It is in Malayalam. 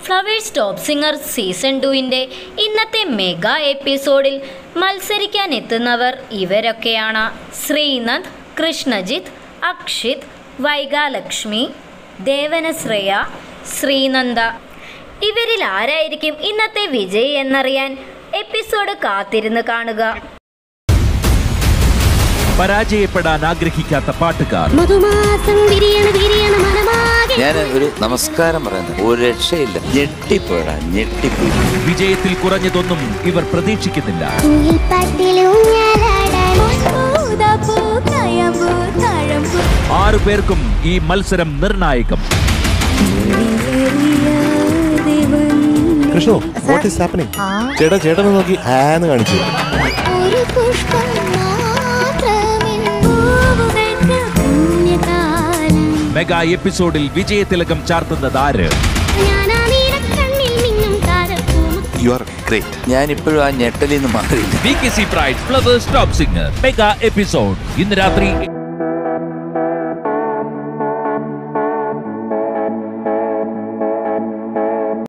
ഫ്ലവേഴ്സ് ടോപ്പ് സിംഗർ സീസൺ ടുവിൻ്റെ ഇന്നത്തെ മെഗാ എപ്പിസോഡിൽ മത്സരിക്കാൻ എത്തുന്നവർ ഇവരൊക്കെയാണ് ശ്രീനന്ദ് കൃഷ്ണജിത്ത് അക്ഷിത് വൈഗാലക്ഷ്മി ദേവനശ്രേയ ശ്രീനന്ദ ഇവരിൽ ആരായിരിക്കും ഇന്നത്തെ വിജയി എന്നറിയാൻ എപ്പിസോഡ് കാത്തിരുന്ന് കാണുക പരാജയപ്പെടാൻ ആഗ്രഹിക്കാത്ത പാട്ടുകാർ മധുമാസം വിരിയണ വിരിയണ മനമാകെ ഞാൻ ഒരു നമസ്കാരം പറയുന്നത് ഒരു രക്ഷയില്ല ഞെട്ടിപ്പോയടാ ഞെട്ടിപ്പോയി വിജയത്തിൽ കുറഞ്ഞതൊന്നും ഇവർ പ്രതീക്ഷിക്കുന്നില്ല ആറു പേർക്കും ഈ മത്സരം നിർണായകം കൃഷ്ണു വാട്ട് ഈസ് ഹാപ്പനിങ് ചേട്ടാ ചേട്ടനെ നോക്കി ഹാന്ന് കാണിച്ചു ഒരു പുഷ്പം മാത്രമെൻ പൂവുകൾക്ക് പുണ്യകാലം മെഗാ എപ്പിസോഡിൽ വിജയതിലകം ചാർത്തുന്നത് ആര് ഞാനാ നീലക്കണ്ണിൽ മിന്നും താരപ്പൂമുഖം യു ആർ ഗ്രേറ്റ് ഞാൻ ഇപ്പോഴും ആ ഞെട്ടലിൽ നിന്ന് മാറിയില്ല V K C pride flowers top singer mega episode ഇന്ന് രാത്രി